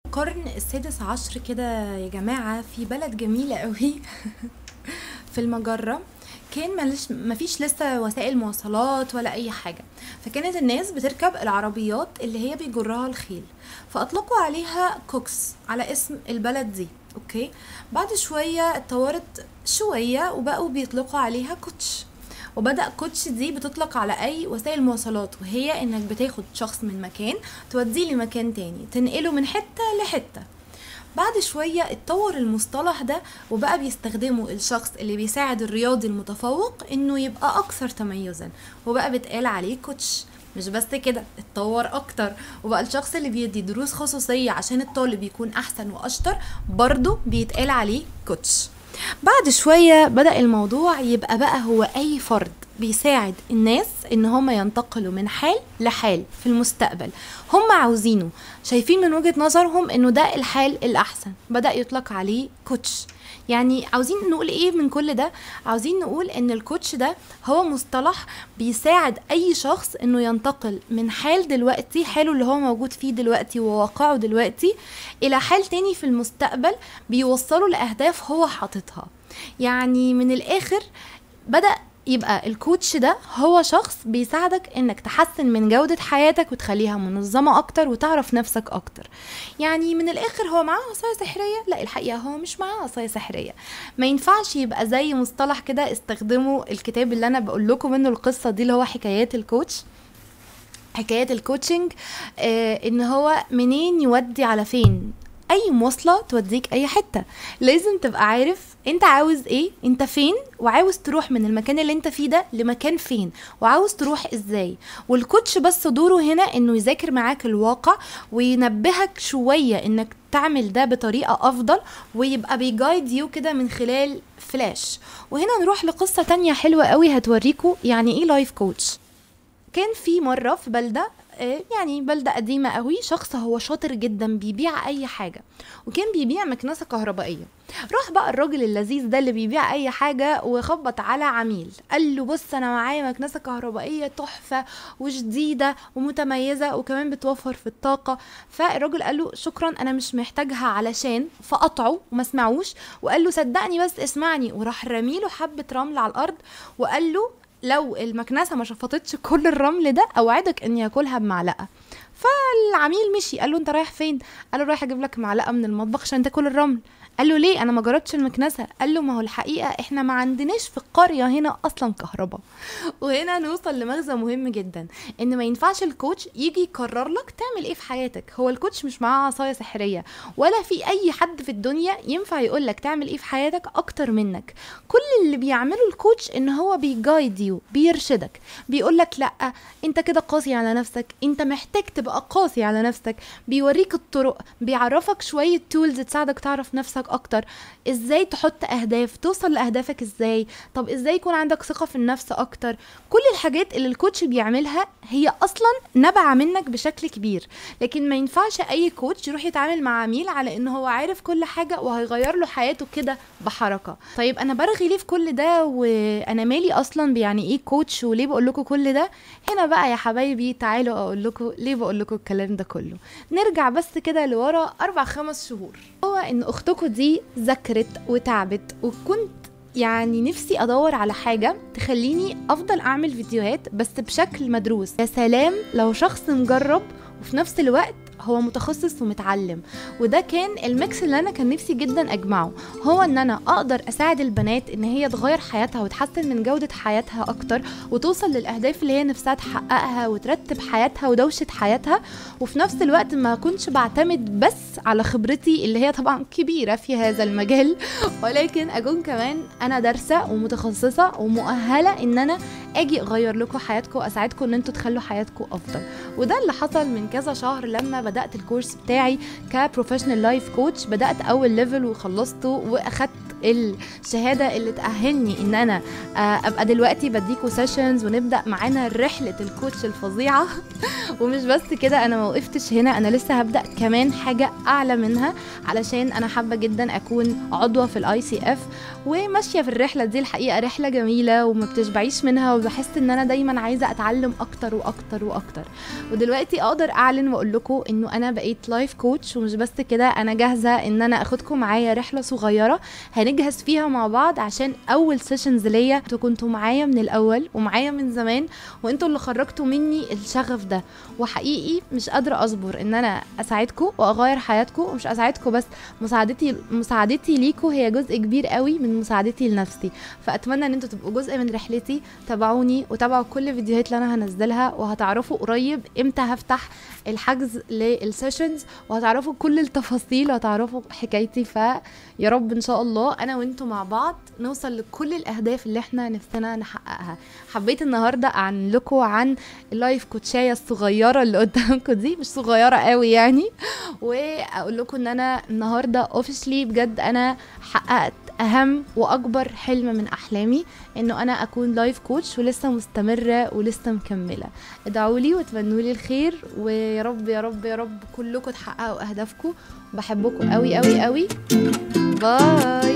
القرن السادس عشر كده يا جماعة في بلد جميلة قوي في المجرة كان ملش مفيش لسه وسائل مواصلات ولا اي حاجة فكانت الناس بتركب العربيات اللي هي بيجرها الخيل فاطلقوا عليها كوكس على اسم البلد دي اوكي بعد شوية اتطورت شوية وبقوا بيطلقوا عليها كوتش وبدأ كوتش دي بتطلق على أي وسائل مواصلات وهي إنك بتاخد شخص من مكان توديه لمكان تاني تنقله من حتة لحتة بعد شوية اتطور المصطلح ده وبقى بيستخدمه الشخص اللي بيساعد الرياضي المتفوق انه يبقى اكثر تميزا وبقى بيتقال عليه كوتش مش بس كده اتطور اكتر وبقى الشخص اللي بيدي دروس خصوصية عشان الطالب يكون احسن واشطر برضه بيتقال عليه كوتش بعد شوية بدأ الموضوع يبقى بقى هو أي فرد بيساعد الناس ان هم ينتقلوا من حال لحال في المستقبل هم عاوزينه شايفين من وجهة نظرهم انه ده الحال الاحسن بدأ يطلق عليه كوتش يعني عاوزين نقول ايه من كل ده عاوزين نقول ان الكوتش ده هو مصطلح بيساعد اي شخص انه ينتقل من حال دلوقتي حاله اللي هو موجود فيه دلوقتي وواقعه دلوقتي الى حال تاني في المستقبل بيوصله لاهداف هو حاططها يعني من الاخر بدأ يبقى الكوتش ده هو شخص بيساعدك انك تحسن من جودة حياتك وتخليها منظمة اكتر وتعرف نفسك اكتر يعني من الاخر هو معاه عصاية سحرية لا الحقيقة هو مش معاه عصاية سحرية ما ينفعش يبقى زي مصطلح كده استخدمه الكتاب اللي انا بقول لكم منه القصة دي اللي هو حكايات الكوتش حكايات الكوتشنج آه ان هو منين يودي على فين اي مواصله توديك اي حته لازم تبقى عارف انت عاوز ايه انت فين وعاوز تروح من المكان اللي انت فيه ده لمكان فين وعاوز تروح ازاي والكوتش بس دوره هنا انه يذاكر معاك الواقع وينبهك شويه انك تعمل ده بطريقه افضل ويبقى بيجايد يو كده من خلال فلاش وهنا نروح لقصه تانية حلوه قوي هتوريكم يعني ايه لايف كوتش كان في مره في بلده يعني بلدة قديمة قوي شخص هو شاطر جدا بيبيع أي حاجة وكان بيبيع مكنسة كهربائية راح بقى الراجل اللذيذ ده اللي بيبيع أي حاجة وخبط على عميل قال له بص أنا معايا مكنسة كهربائية تحفة وجديدة ومتميزة وكمان بتوفر في الطاقة فالراجل قال له شكرا أنا مش محتاجها علشان فقطعه وما سمعوش وقال له صدقني بس اسمعني وراح رميله حبة رمل على الأرض وقال له لو المكنسه ما شفطتش كل الرمل ده اوعدك اني اكلها بمعلقه فالعميل مشي قال له انت رايح فين قال له رايح اجيب لك معلقه من المطبخ عشان تاكل الرمل قال له ليه انا ما جربتش المكنسه قال له ما هو الحقيقه احنا ما عندناش في القريه هنا اصلا كهرباء وهنا نوصل لمغزى مهم جدا ان ما ينفعش الكوتش يجي يقرر لك تعمل ايه في حياتك هو الكوتش مش معاه عصايه سحريه ولا في اي حد في الدنيا ينفع يقول لك تعمل ايه في حياتك اكتر منك كل اللي بيعمله الكوتش ان هو بيجايد يو بيرشدك بيقول لك لا انت كده قاسي على نفسك انت محتاج تبقى قاسي على نفسك بيوريك الطرق بيعرفك شويه تولز تساعدك تعرف نفسك اكتر ازاي تحط اهداف توصل لاهدافك ازاي طب ازاي يكون عندك ثقه في النفس اكتر كل الحاجات اللي الكوتش بيعملها هي اصلا نابعه منك بشكل كبير لكن ما ينفعش اي كوتش يروح يتعامل مع عميل على ان هو عارف كل حاجه وهيغير له حياته كده بحركه طيب انا برغي ليه في كل ده وانا مالي اصلا بيعني ايه كوتش وليه بقول لكم كل ده هنا بقى يا حبايبي تعالوا اقول لكم ليه بقول لكم الكلام ده كله نرجع بس كده لورا اربع خمس شهور هو ان اختكم دي ذاكرت وتعبت وكنت يعني نفسي ادور على حاجه تخليني افضل اعمل فيديوهات بس بشكل مدروس يا سلام لو شخص مجرب وفي نفس الوقت هو متخصص ومتعلم وده كان الميكس اللي انا كان نفسي جدا اجمعه هو ان انا اقدر اساعد البنات ان هي تغير حياتها وتحسن من جودة حياتها اكتر وتوصل للاهداف اللي هي نفسها تحققها وترتب حياتها ودوشة حياتها وفي نفس الوقت ما كنتش بعتمد بس على خبرتي اللي هي طبعا كبيرة في هذا المجال ولكن اكون كمان انا دارسة ومتخصصة ومؤهلة ان انا اجي اغير لكم حياتكم اساعدكم ان انتوا تخلوا حياتكم افضل وده اللي حصل من كذا شهر لما بدات الكورس بتاعي كبروفيشنال لايف كوتش بدات اول ليفل وخلصته واخدت الشهاده اللي تاهلني ان انا آه، ابقى دلوقتي بديكوا سيشنز ونبدا معانا رحله الكوتش الفظيعه ومش بس كده انا ما وقفتش هنا انا لسه هبدا كمان حاجه اعلى منها علشان انا حابه جدا اكون عضوه في الاي سي اف وماشيه في الرحله دي الحقيقه رحله جميله وما بتشبعيش منها وبحس ان انا دايما عايزه اتعلم اكتر واكتر واكتر ودلوقتي اقدر اعلن واقول لكم انه انا بقيت لايف كوتش ومش بس كده انا جاهزه ان انا اخدكم معايا رحله صغيره هنجهز فيها مع بعض عشان اول سيشنز ليا انتوا كنتوا معايا من الاول ومعايا من زمان وانتوا اللي خرجتوا مني الشغف ده وحقيقي مش قادره اصبر ان انا اساعدكم واغير حياتكم ومش اساعدكم بس مساعدتي مساعدتي ليكم هي جزء كبير قوي من مساعدتي لنفسي فاتمنى ان انتوا تبقوا جزء من رحلتي تابعوني وتابعوا كل الفيديوهات اللي انا هنزلها وهتعرفوا قريب امتى هفتح الحجز للسيشنز وهتعرفوا كل التفاصيل وهتعرفوا حكايتي فيا رب ان شاء الله انا وانتوا مع بعض نوصل لكل الاهداف اللي احنا نفسنا نحققها حبيت النهارده اعلن لكم عن اللايف كوتشايه الصغيره اللي قدامكم دي مش صغيره قوي يعني واقول لكم ان انا النهارده اوفيشلي بجد انا حققت اهم واكبر حلم من احلامي انه انا اكون لايف كوتش ولسه مستمره ولسه مكمله ادعوا لي وتمنوا لي الخير ويا رب يا رب يا رب كلكم تحققوا اهدافكم بحبكم قوي قوي قوي باي